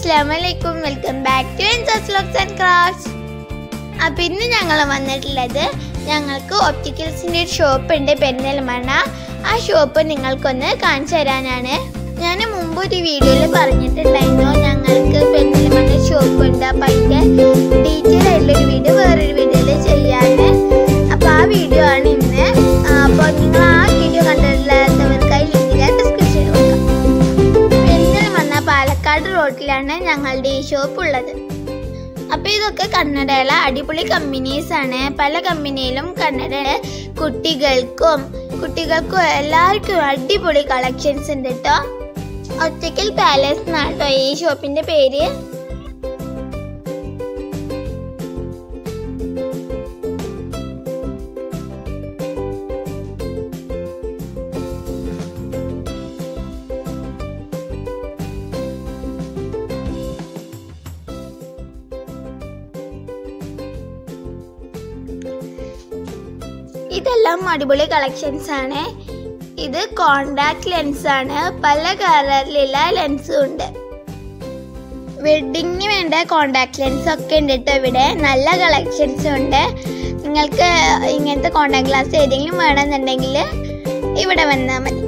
അസ്ലാമലൈക്കും welcome back to Ensas locks and crafts അപ്പം ഇന്ന് ഞങ്ങൾ വന്നിട്ടുള്ളത് ഞങ്ങൾക്ക് ഒപ്റ്റിക്കൽസിൻ്റെ ഒരു ഷോപ്പ് ഉണ്ട് പെരിന്തൽമണ്ണ ആ ഷോപ്പ് നിങ്ങൾക്കൊന്ന് കാണിച്ചു തരാനാണ് ഞാൻ മുമ്പ് ഒരു വീഡിയോയിൽ പറഞ്ഞിട്ടുണ്ടായിരുന്നു ഞങ്ങൾക്ക് പെരിന്തൽമണ്ണ ഷോപ്പ് ഉണ്ട് അപ്പം അതിൻ്റെ ഡീറ്റെയിൽ ആയിട്ടുള്ള ഒരു വീഡിയോ വേറൊരു വീഡിയോയിൽ ചെയ്യാന് അപ്പോൾ ആ വീഡിയോ ആണ് ഇന്ന് അപ്പോൾ നിങ്ങൾ ആ വീഡിയോ കണ്ടിട്ടില്ലാത്തവർക്കായി ലിങ്ക് ഞാൻ ഡിസ്ക്രിപ്ഷനിൽ കൊടുക്കാം പെരിന്തൽമണ്ണ പാലക്കാട് റോഡിലാണ് ഞങ്ങളുടെ ഈ ഷോപ്പ് ഉള്ളത് അപ്പൊ ഇതൊക്കെ കന്നഡയിലെ അടിപൊളി കമ്പനീസ് ആണ് പല കമ്പനിയിലും കന്നഡയിലെ കുട്ടികൾക്കും കുട്ടികൾക്കും എല്ലാവർക്കും അടിപൊളി കളക്ഷൻസ് ഉണ്ട് കേട്ടോ ഒറ്റക്കൽ പാലസ് എന്നാട്ടോ ഈ ഷോപ്പിന്റെ പേര് ഇതെല്ലാം അടിപൊളി കളക്ഷൻസ് ആണ് ഇത് കോണ്ടാക്ട് ലെൻസ് ആണ് പല കളറിലുള്ള ലെൻസും ഉണ്ട് വെഡിങ്ങിന് വേണ്ട കോണ്ടാക്ട് ലെൻസ് ഒക്കെ ഉണ്ട് കേട്ടോ ഇവിടെ നല്ല കളക്ഷൻസ് ഉണ്ട് നിങ്ങൾക്ക് ഇങ്ങനത്തെ കോണ്ടാക്ട് ഗ്ലാസ് ഏതെങ്കിലും വേണമെന്നുണ്ടെങ്കിൽ ഇവിടെ വന്നാൽ മതി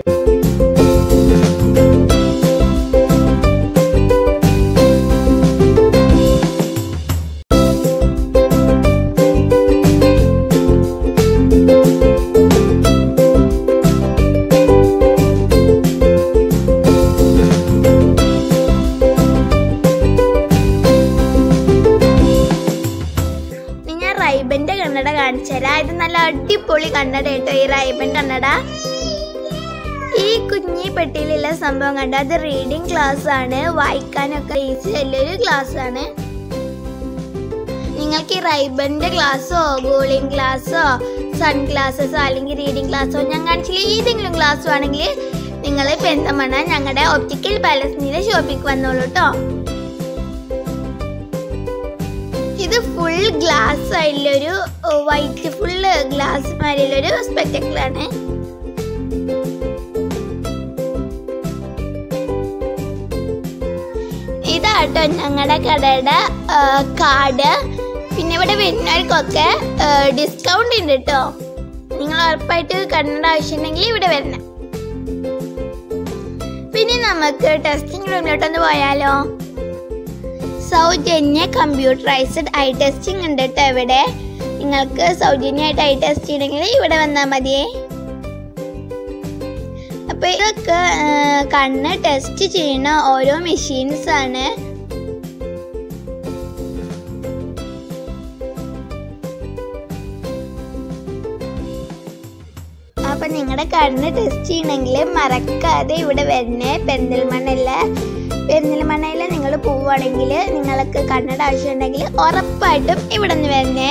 ഇനി ഞാൻ റൈബന്റെ കണ്ണട കാണിച്ചുതരാം ഇത് നല്ല അടിപൊളി കണ്ണട കേട്ടോ ഈ റൈബൻ കണ്ണട ഈ കുഞ്ഞി പെട്ടിയിലുള്ള സംഭവം കണ്ട അത് റീഡിംഗ് ക്ലാസ് ആണ് വായിക്കാനൊക്കെ ഈസി ഒരു ക്ലാസ് ആണ് നിങ്ങൾക്ക് ഈ റൈബന്റെ ക്ലാസ്സോ ഗോളിംഗ് ക്ലാസ്സോ സൺ ക്ലാസ്സസോ അല്ലെങ്കിൽ റീഡിംഗ് ക്ലാസ്സോ ഞാൻ കാണിച്ചില്ല ഏതെങ്കിലും ക്ലാസ് വേണമെങ്കിൽ നിങ്ങൾ പെന്തമണ്ണ ഞങ്ങളുടെ ഒപ്റ്റിക്കൽ പാലസിന്റെ ഷോപ്പിക്ക് വന്നോളൂ കേട്ടോ ഇത് ഫുൾ ഗ്ലാസ് ആയിട്ടുള്ളൊരു വൈറ്റ് ഫുള്ള് ഗ്ലാസ് മാതിരിയുള്ളൊരു സ്പെക്ടക്കിൾ ആണ് ഇതാട്ടോ ഞങ്ങളുടെ കടയുടെ കാർഡ് പിന്നെ ഇവിടെ വരുന്നവർക്കൊക്കെ ഡിസ്കൗണ്ട് ഉണ്ട് കേട്ടോ നിങ്ങൾ ഉറപ്പായിട്ട് കണ്ണട ആവശ്യമുണ്ടെങ്കിൽ ഇവിടെ വരണം പിന്നെ നമുക്ക് ടെസ്റ്റിംഗ് റൂമിലോട്ടൊന്ന് പോയാലോ സൗജന്യ കമ്പ്യൂട്ടറൈസ്ഡ് ഐ ടെസ്റ്റിംഗ് ഉണ്ട് കേട്ടോ ഇവിടെ നിങ്ങൾക്ക് സൗജന്യമായിട്ട് ഐ ടെസ്റ്റ് ചെയ്യണമെങ്കിൽ ഇവിടെ വന്നാൽ മതിയേ അപ്പൊ ഇതൊക്കെ ആ, കണ്ണ് ടെസ്റ്റ് ചെയ്യുന്ന ഓരോ മെഷീൻസ് ആണ് അപ്പൊ നിങ്ങളുടെ കണ്ണ് ടെസ്റ്റ് ചെയ്യണമെങ്കിൽ മറക്കാതെ ഇവിടെ വരണേ പെരിന്തൽമണ്ണല്ല പെരിന്തൽമണ്ണയിൽ നിങ്ങൾ പോവുകയാണെങ്കിൽ നിങ്ങൾക്ക് കണ്ണട ആവശ്യമുണ്ടെങ്കിൽ ഉറപ്പായിട്ടും ഇവിടെ നിന്ന് വരണേ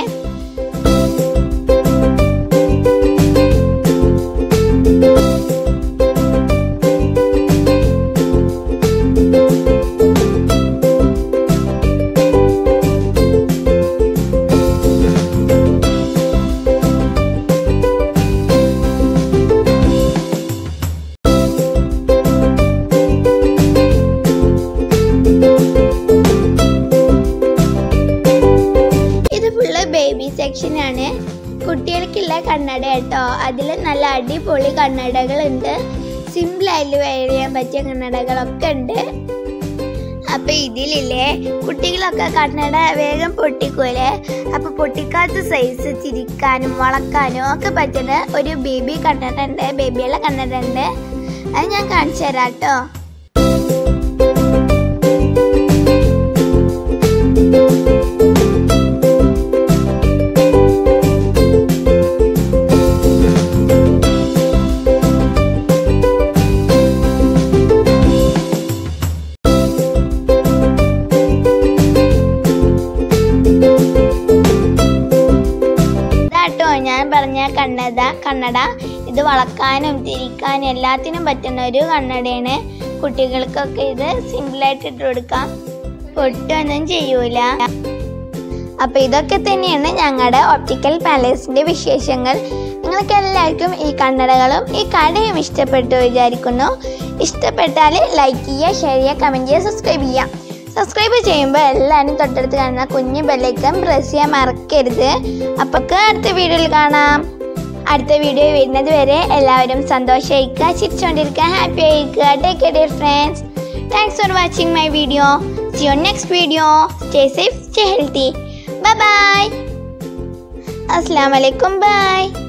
ഇത് ഫുള്ള് ബേബി സെക്ഷൻ ആണ് കുട്ടികൾക്കുള്ള കണ്ണട കേട്ടോ അതിൽ നല്ല അടിപൊളി കണ്ണടകൾ ഉണ്ട് സിമ്പിൾ ആയിട്ട് വെയർ ചെയ്യാൻ പറ്റിയ കണ്ണടകളൊക്കെ ഉണ്ട് അപ്പൊ ഇതിലില്ലേ കുട്ടികളൊക്കെ കണ്ണട വേഗം പൊട്ടിക്കൂലേ അപ്പൊ പൊട്ടിക്കാത്ത സൈസ് തിരിക്കാനും വളക്കാനും ഒക്കെ പറ്റുന്ന ഒരു ബേബി കണ്ണട ഉണ്ട് ബേബിയുള്ള കണ്ണട ഉണ്ട് അത് ഞാൻ കാണിച്ചു തരാം കേട്ടോ ഇതാട്ടോ ഞാൻ പറഞ്ഞ കണ്ണട കണ്ണട ഇത് വളക്കാനും തിരിക്കാനും എല്ലാത്തിനും പറ്റുന്ന ഒരു കണ്ണടയാണ് കുട്ടികൾക്കൊക്കെ ഇത് സിമ്പിളായിട്ട് ഇട്ട് കൊടുക്കാം പൊട്ടൊന്നും ചെയ്യൂല അപ്പൊ ഇതൊക്കെ തന്നെയാണ് ഞങ്ങളുടെ ഒപ്റ്റിക്കൽ പാലസിന്റെ വിശേഷങ്ങൾ നിങ്ങൾക്ക് എല്ലാവർക്കും ഈ കണ്ണടകളും ഈ കടയും ഇഷ്ടപ്പെട്ടു വിചാരിക്കുന്നു ഇഷ്ടപ്പെട്ടാൽ ലൈക്ക് ചെയ്യുക ഷെയർ ചെയ്യുക കമൻറ്റ് ചെയ്യുക സബ്സ്ക്രൈബ് ചെയ്യുക സബ്സ്ക്രൈബ് ചെയ്യുമ്പോൾ എല്ലാവരും തൊട്ടടുത്ത് കാണുന്ന കുഞ്ഞു ബെല്ലൈക്കൺ പ്രസ് ചെയ്യാൻ മറക്കരുത് അപ്പോൾ അടുത്ത വീഡിയോയിൽ കാണാം അടുത്ത വീഡിയോ വരുന്നത് വരെ എല്ലാവരും സന്തോഷമായിരിക്കുക ചിരിച്ചുകൊണ്ടിരിക്കുക ഹാപ്പി ആയിരിക്കുക take care dear friends thanks for watching my video see your next video stay safe stay healthy bye bye അസ്സാം വലൈക്കും ബൈ